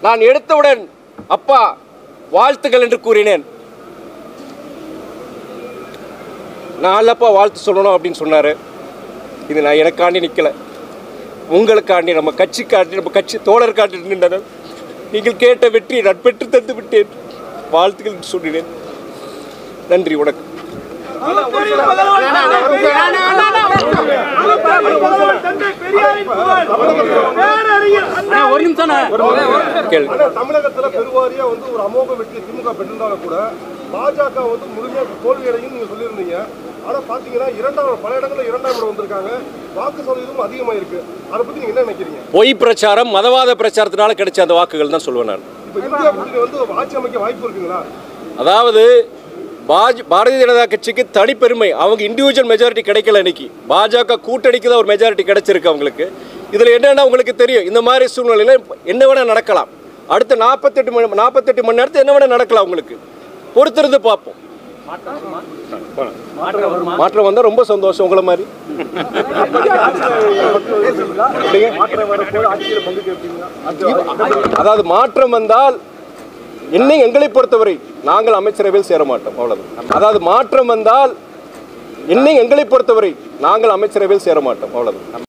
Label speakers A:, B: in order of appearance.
A: நான் எடுத்தவுடன் அப்பா வாழ்த்துக்கள் என்று கூறினேன் நான் அல்லப்பா வாழ்த்து சொல்லணும் அப்படின்னு சொன்னார் இது நான் எனக்காண்டி நிற்கல உங்களுக்காண்டி நம்ம கட்சிக்காண்டி நம்ம கட்சி தோழருக்காண்டி நின்றனர் நீங்கள் கேட்ட வெற்றி நான் பெற்று தந்து விட்டேன் வாழ்த்துக்கள் என்று சொல்லினேன் நன்றி வணக்கம்
B: ஒரு நிமிஷம்
A: கேள்வி
C: ஆனா தமிழகத்துல பெருவாரியா வந்து ஒரு அமோக வெற்றி திமுக பெற்றிருந்தாலும் கூட பாஜக வந்து முழுமையா தோல்வி அடையும் நீங்க சொல்லியிருந்தீங்க ஆனா பாத்தீங்கன்னா இரண்டாம் பல இடங்கள்ல இரண்டாம் இடம் வந்திருக்காங்க வாக்கு சதவீதமும் அதிகமா இருக்கு அதை பத்தி நீங்க என்ன நினைக்கிறீங்க
A: பொய் பிரச்சாரம் மதவாத பிரச்சாரத்தினால கிடைச்ச அந்த வாக்குகள் தான் சொல்லுவேன் நான்
C: இப்ப இந்தியா கூட்டணி வந்து ஆட்சி அமைக்க வாய்ப்பு இருக்குங்களா
A: அதாவது பாஜ பாரதிய ஜனதா கட்சிக்கு தனிப்பெருமை அவங்க இண்டிவிஜுவல் மெஜாரிட்டி கிடைக்கல இன்னைக்கு பாஜக கூட்டணிக்கு தான் ஒரு மெஜாரிட்டி கிடைச்சிருக்கு அவங்களுக்கு இதில் என்னென்னா உங்களுக்கு தெரியும் இந்த மாதிரி சூழ்நிலையில் என்ன வேணால் நடக்கலாம் அடுத்த நாற்பத்தெட்டு மணி நாற்பத்தெட்டு மணி நேரத்தில் என்ன வேணால் நடக்கலாம் உங்களுக்கு பொறுத்திருந்து பார்ப்போம் மாற்றம் வந்தால் ரொம்ப சந்தோஷம் உங்களை மாதிரி அதாவது மாற்றம் வந்தால் இன்னும் எங்களை பொறுத்தவரை நாங்கள் அமைச்சரவையில் சேர மாட்டோம் அவ்வளவுதான் அதாவது மாற்றம் வந்தால் இன்னும் எங்களை பொறுத்தவரை நாங்கள் அமைச்சரவையில் சேர மாட்டோம் அவ்வளவுதான்